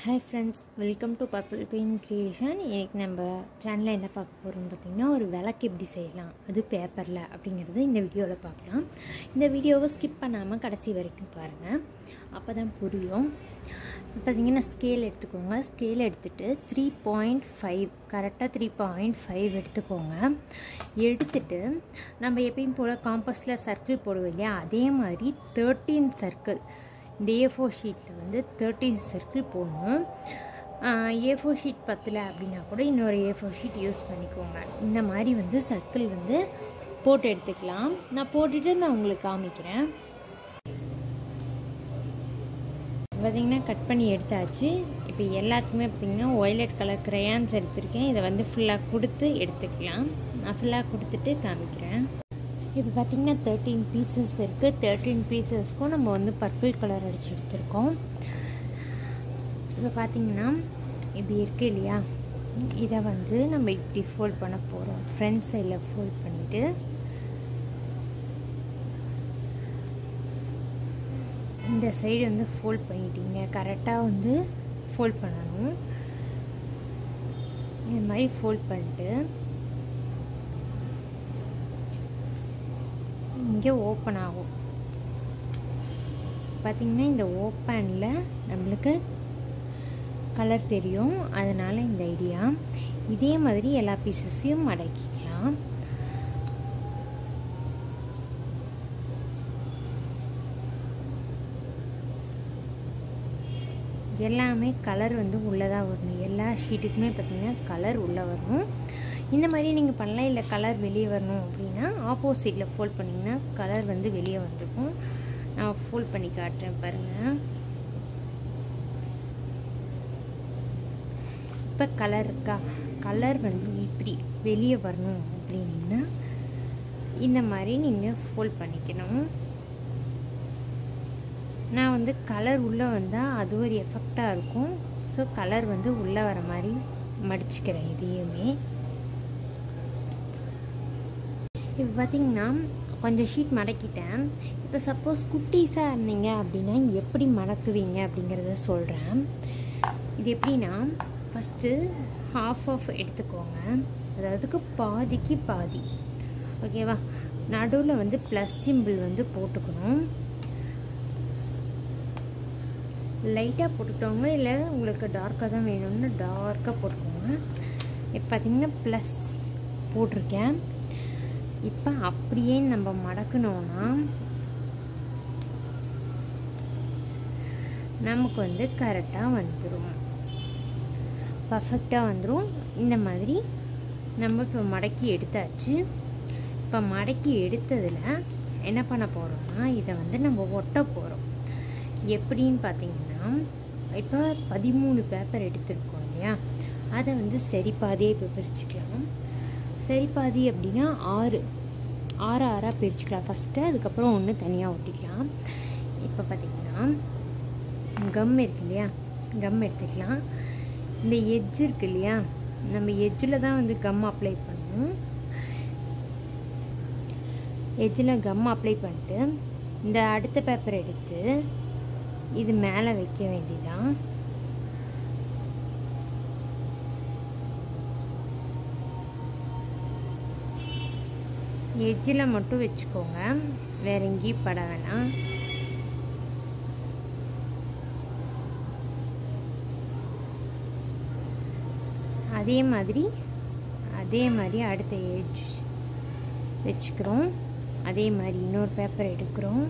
hi friends welcome to purple queen creation இன்னைக்கு நம்ம சேனலில் என்ன பார்க்க போகிறோம்னு பார்த்திங்கன்னா ஒரு விளக்கு எப்படி செய்யலாம் அது பேப்பரில் அப்படிங்கிறது இந்த வீடியோவில் பார்க்கலாம் இந்த வீடியோவை ஸ்கிப் பண்ணாமல் கடைசி வரைக்கும் பாருங்கள் அப்போ தான் புரியும் பார்த்திங்கன்னா ஸ்கேல் எடுத்துக்கோங்க ஸ்கேல் எடுத்துகிட்டு த்ரீ பாயிண்ட் ஃபைவ் கரெக்டாக த்ரீ பாயிண்ட் ஃபைவ் எடுத்துக்கோங்க எடுத்துட்டு நம்ம எப்பயும் போல் காம்பஸில் சர்க்கிள் போடுவோம் இல்லையா அதே மாதிரி தேர்ட்டீன் சர்க்கிள் இந்த ஏ ஃபோர் ஷீட்டில் வந்து தேர்ட்டீன் சர்க்கிள் போடணும் ஏ ஃபோர் ஷீட் பத்தல அப்படின்னா கூட இன்னொரு ஏ ஃபோர் ஷீட் யூஸ் பண்ணிக்கோங்க இந்த மாதிரி வந்து சர்க்கிள் வந்து போட்டு எடுத்துக்கலாம் நான் போட்டுட்டு நான் உங்களுக்கு காமிக்கிறேன் பார்த்திங்கன்னா கட் பண்ணி எடுத்தாச்சு இப்போ எல்லாத்துக்குமே பார்த்திங்கன்னா ஒய்லட் கலர் க்ரையான்ஸ் எடுத்திருக்கேன் இதை வந்து ஃபுல்லாக கொடுத்து எடுத்துக்கலாம் நான் ஃபுல்லாக கொடுத்துட்டு காமிக்கிறேன் இப்போ பார்த்திங்கன்னா தேர்ட்டீன் பீசஸ் இருக்குது தேர்ட்டீன் பீசஸ்க்கும் நம்ம வந்து பர்பிள் கலர் அடித்து எடுத்திருக்கோம் இப்போ பார்த்திங்கன்னா இப்படி இருக்குது இல்லையா இதை வந்து நம்ம இப்படி ஃபோல்ட் பண்ண போகிறோம் ஃப்ரண்ட் சைடில் ஃபோல்ட் பண்ணிவிட்டு இந்த சைடு வந்து ஃபோல்ட் பண்ணிட்டீங்க கரெக்டாக வந்து ஃபோல்ட் பண்ணணும் இந்த மாதிரி ஃபோல்ட் பண்ணிட்டு இங்கே ஓப்பன் ஆகும் பார்த்திங்கன்னா இந்த ஓப்பனில் நம்மளுக்கு கலர் தெரியும் அதனால் இந்த ஐடியா இதே மாதிரி எல்லா பீசஸையும் மடக்கிக்கலாம் எல்லாமே கலர் வந்து உள்ளதாக வரணும் எல்லா ஷீட்டுக்குமே பார்த்திங்கன்னா கலர் உள்ளே வரணும் இந்த மாதிரி நீங்கள் பண்ணலாம் இல்லை கலர் வெளியே வரணும் அப்படின்னா ஆப்போசிட்டில் ஃபோல்ட் பண்ணிங்கன்னா கலர் வந்து வெளியே வந்துருக்கும் நான் ஃபோல்ட் பண்ணி காட்டுறேன் பாருங்கள் இப்போ கலர் இருக்கா கலர் வந்து இப்படி வெளியே வரணும் அப்படின்னா இந்த மாதிரி நீங்கள் ஃபோல்ட் பண்ணிக்கணும் நான் வந்து கலர் உள்ளே வந்தால் அது ஒரு எஃபெக்டாக இருக்கும் ஸோ கலர் வந்து உள்ளே வர மாதிரி மடிச்சுக்கிறேன் இதையுமே இப்போ பார்த்திங்கன்னா கொஞ்சம் ஷீட் மடக்கிட்டேன் இப்போ சப்போஸ் குட்டீஸாக இருந்தீங்க அப்படின்னா எப்படி மடக்குவீங்க அப்படிங்கிறத சொல்கிறேன் இது எப்படின்னா ஃபஸ்ட்டு ஹாஃப் ஆஃப் எடுத்துக்கோங்க அதாவதுக்கு பாதிக்கு பாதி ஓகேவா நடுவில் வந்து ப்ளஸ் சிம்பிள் வந்து போட்டுக்கணும் லைட்டாக போட்டுக்கிட்டோங்க இல்லை உங்களுக்கு டார்க்காக தான் வேணும்னு டார்க்காக போட்டுக்கோங்க இப்போ பார்த்திங்கன்னா ப்ளஸ் போட்டிருக்கேன் இப்போ அப்படியே நம்ம மடக்கணும்னா நமக்கு வந்து கரெக்டாக வந்துடும் பர்ஃபெக்டாக வந்துடும் இந்த மாதிரி நம்ம இப்போ மடக்கி எடுத்தாச்சு இப்போ மடக்கி எடுத்ததில் என்ன பண்ண போகிறோம்னா இதை வந்து நம்ம ஒட்ட போகிறோம் எப்படின்னு பார்த்தீங்கன்னா இப்போ பதிமூணு பேப்பர் எடுத்திருக்கோம் இல்லையா அதை வந்து சரி பாதியே இப்போ பிரிச்சுக்கலாம் சரி பாதி அப்படின்னா ஆறு ஆறு ஆறாக பிரிச்சுக்கலாம் ஃபஸ்ட்டு அதுக்கப்புறம் ஒன்று தனியாக ஒட்டிக்கலாம் இப்போ பார்த்திங்கன்னா கம் இருக்கு இல்லையா கம் எடுத்துக்கலாம் இந்த எஜ் இருக்கு இல்லையா நம்ம எஜ்ஜில் தான் வந்து கம் அப்ளை பண்ணணும் எஜ்ஜில் கம் அப்ளை பண்ணிட்டு இந்த அடுத்த பேப்பர் எடுத்து இது மேலே வைக்க வேண்டியதான் எஜ்ஜில் மட்டும் வச்சுக்கோங்க வேற எங்கேயும் பட வேணாம் அதே மாதிரி அதே மாதிரி அடுத்த ஏஜ் வச்சுக்கிறோம் அதே மாதிரி இன்னொரு பேப்பர் எடுக்கிறோம்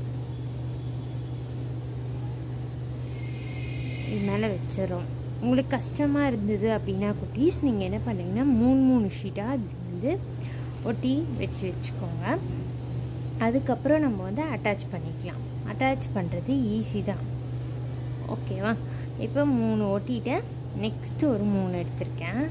இது மேலே வச்சிடறோம் உங்களுக்கு கஷ்டமாக இருந்தது அப்படின்னா குட்டீஸ் நீங்கள் என்ன பண்ணுறீங்கன்னா மூணு மூணு ஷீட்டாக வந்து ஒட்டி வச்சு வச்சுக்கோங்க அதுக்கப்புறம் நம்ம வந்து அட்டாச் பண்ணிக்கலாம் அட்டாச் பண்ணுறது ஈஸி தான் ஓகேவா இப்போ மூணு ஒட்டிட்டேன் நெக்ஸ்ட்டு ஒரு மூணு எடுத்திருக்கேன்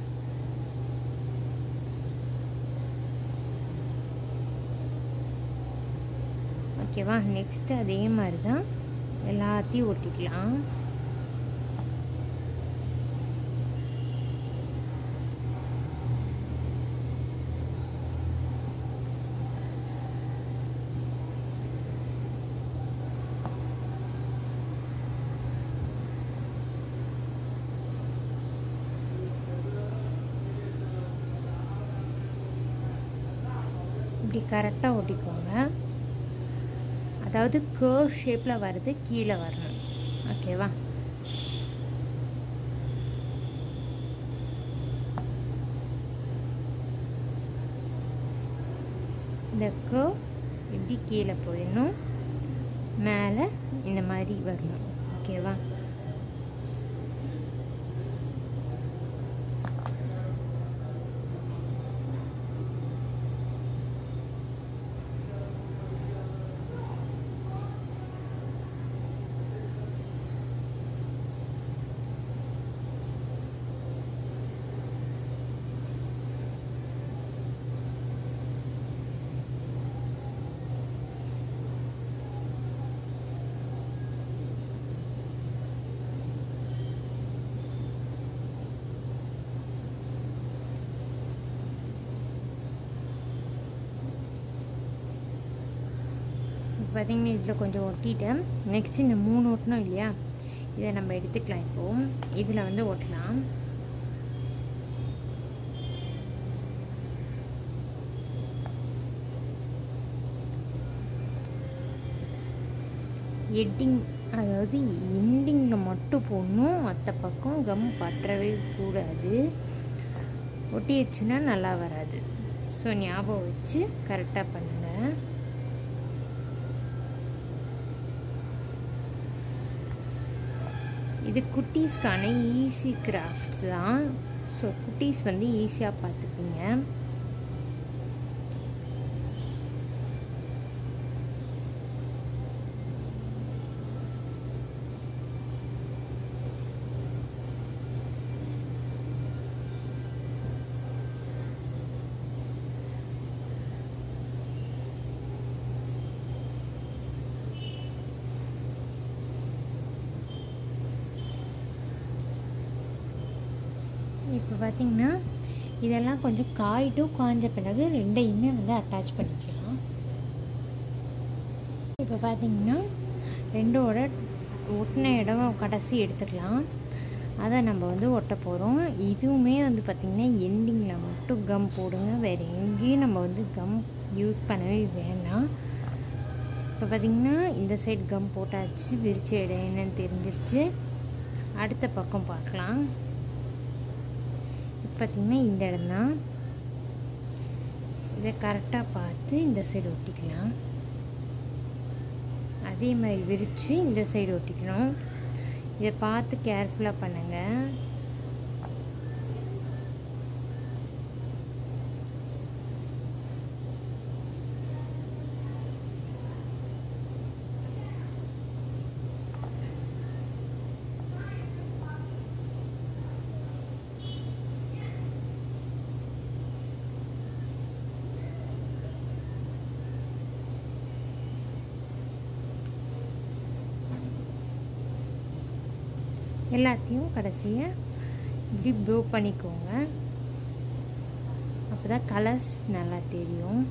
ஓகேவா நெக்ஸ்ட்டு அதே மாதிரி தான் எல்லாத்தையும் ஒட்டிக்கலாம் இப்படி கரெக்டாக ஒட்டிக்கோங்க அதாவது கேர்வ் ஷேப்பில் வருது கீழே வரணும் ஓகேவா இந்த கேர்வ் இப்படி கீழே போயிடணும் மேலே இந்த மாதிரி வரணும் ஓகேவா இப்போ பார்த்தீங்கன்னா இதில் கொஞ்சம் ஒட்டிட்டேன் நெக்ஸ்ட் இந்த மூணு ஒட்டணும் இல்லையா இதை நம்ம எடுத்துக்கலாம் இப்போது இதில் வந்து ஒட்டலாம் எட்டிங் அதாவது எண்டிங்கில் மட்டும் போடணும் மற்ற பக்கம் கம் பற்றவே கூடாது ஒட்டிடுச்சுன்னா நல்லா வராது ஸோ ஞாபகம் வச்சு கரெக்டாக பண்ணுங்கள் இது குட்டீஸ்க்கான ஈஸி கிராஃப்ட்ஸ் தான் ஸோ குட்டீஸ் வந்து ஈஸியாக பார்த்துப்பீங்க இப்போ பார்த்தீங்கன்னா இதெல்லாம் கொஞ்சம் காயிட்டும் காஞ்ச பிறகு ரெண்டையுமே வந்து அட்டாச் பண்ணிக்கலாம் இப்போ பார்த்தீங்கன்னா ரெண்டோட ஒட்டின இடம் கடைசி எடுத்துக்கலாம் அதை நம்ம வந்து ஒட்ட போகிறோம் இதுவுமே வந்து பார்த்திங்கன்னா எண்டிங்கில் மட்டும் கம் போடுங்க வேறு எங்கேயும் நம்ம வந்து கம் யூஸ் பண்ணவே வேணாம் இப்போ பார்த்திங்கன்னா இந்த சைடு கம் போட்டாச்சு விரிச்ச இடம் என்னன்னு தெரிஞ்சிருச்சு அடுத்த பக்கம் பார்க்கலாம் பார்த்திங்கன்னா இந்த இடம் தான் இதை கரெக்டாக பார்த்து இந்த சைடு ஒட்டிக்கலாம் அதே மாதிரி விரித்து இந்த சைடு ஒட்டிக்கணும் இதை பார்த்து கேர்ஃபுல்லாக பண்ணுங்கள் எல்லாத்தையும் கடைசியாக இப்படி ப்ளோ பண்ணிக்கோங்க அப்போ தான் கலர்ஸ் நல்லா தெரியும்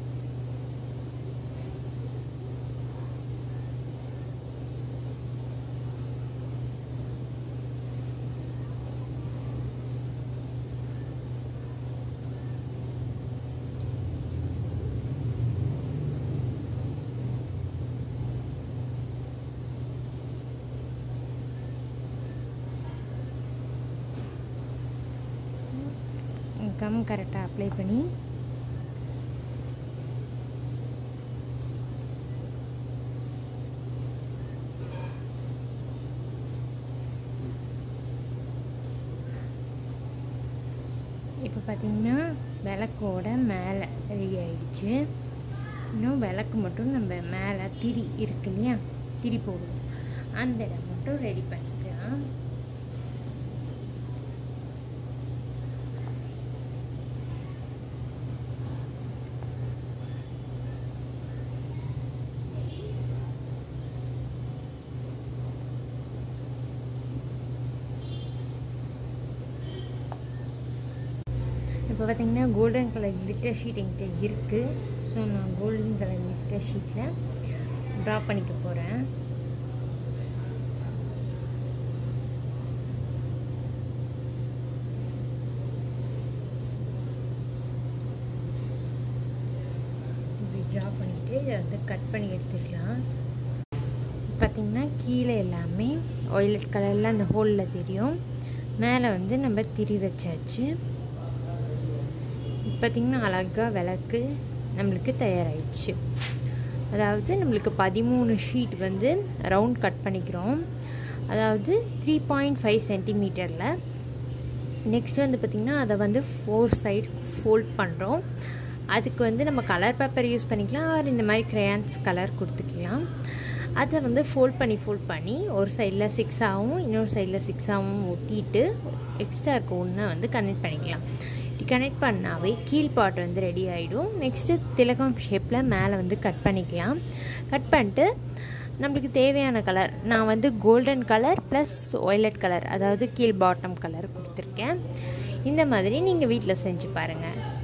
கம் கரெக்டாக அப்ளை பண்ணி இப்போ பார்த்திங்கன்னா விளக்கோட மேலே ரெடி ஆயிடுச்சு இன்னும் விளக்கு மட்டும் நம்ம மேலே திரி இருக்கு இல்லையா திரி போடுவோம் அந்த இடம் மட்டும் ரெடி பண்ணிக்கலாம் இப்போ பார்த்தீங்கன்னா கோல்டன் கலர் கிளிட்டர் ஷீட் என்கிட்ட இருக்குது ஸோ நான் கோல்டன் கலர் கிளிட்டர் ஷீட்டில் ட்ரா பண்ணிக்க போகிறேன் இப்படி வந்து கட் பண்ணி எடுத்துக்கலாம் பார்த்திங்கன்னா கீழே எல்லாமே ஒய்லட் கலரில் அந்த ஹோலில் தெரியும் மேலே வந்து நம்ம திரி வச்சாச்சு பார்த்திங்கன்னா அழகாக விளக்கு நம்மளுக்கு தயாராகிடுச்சு அதாவது நம்மளுக்கு பதிமூணு ஷீட் வந்து ரவுண்ட் கட் பண்ணிக்கிறோம் அதாவது த்ரீ பாயிண்ட் ஃபைவ் சென்டிமீட்டரில் நெக்ஸ்ட் வந்து பார்த்திங்கன்னா அதை வந்து ஃபோர் சைடு ஃபோல்ட் பண்ணுறோம் அதுக்கு வந்து நம்ம கலர் பேப்பர் யூஸ் பண்ணிக்கலாம் ஆர் இந்த மாதிரி க்ரையான்ஸ் கலர் கொடுத்துக்கலாம் அதை வந்து ஃபோல்ட் பண்ணி ஃபோல்ட் பண்ணி ஒரு சைடில் சிக்ஸாகவும் இன்னொரு சைடில் சிக்ஸாகவும் ஒட்டிட்டு எக்ஸ்ட்ரா இருக்க ஒன்றை வந்து கனெக்ட் பண்ணிக்கலாம் இப்படி கனெக்ட் பண்ணாவே கீழ் பாட் வந்து ரெடி ஆகிடும் நெக்ஸ்ட்டு திலகம் ஷேப்பில் மேலே வந்து கட் பண்ணிக்கலாம் கட் பண்ணிட்டு நம்மளுக்கு தேவையான கலர் நான் வந்து golden colour plus violet colour அதாவது கீழ் பாட்டம் கலர் கொடுத்துருக்கேன் இந்த மாதிரி நீங்கள் வீட்டில் செஞ்சு பாருங்கள்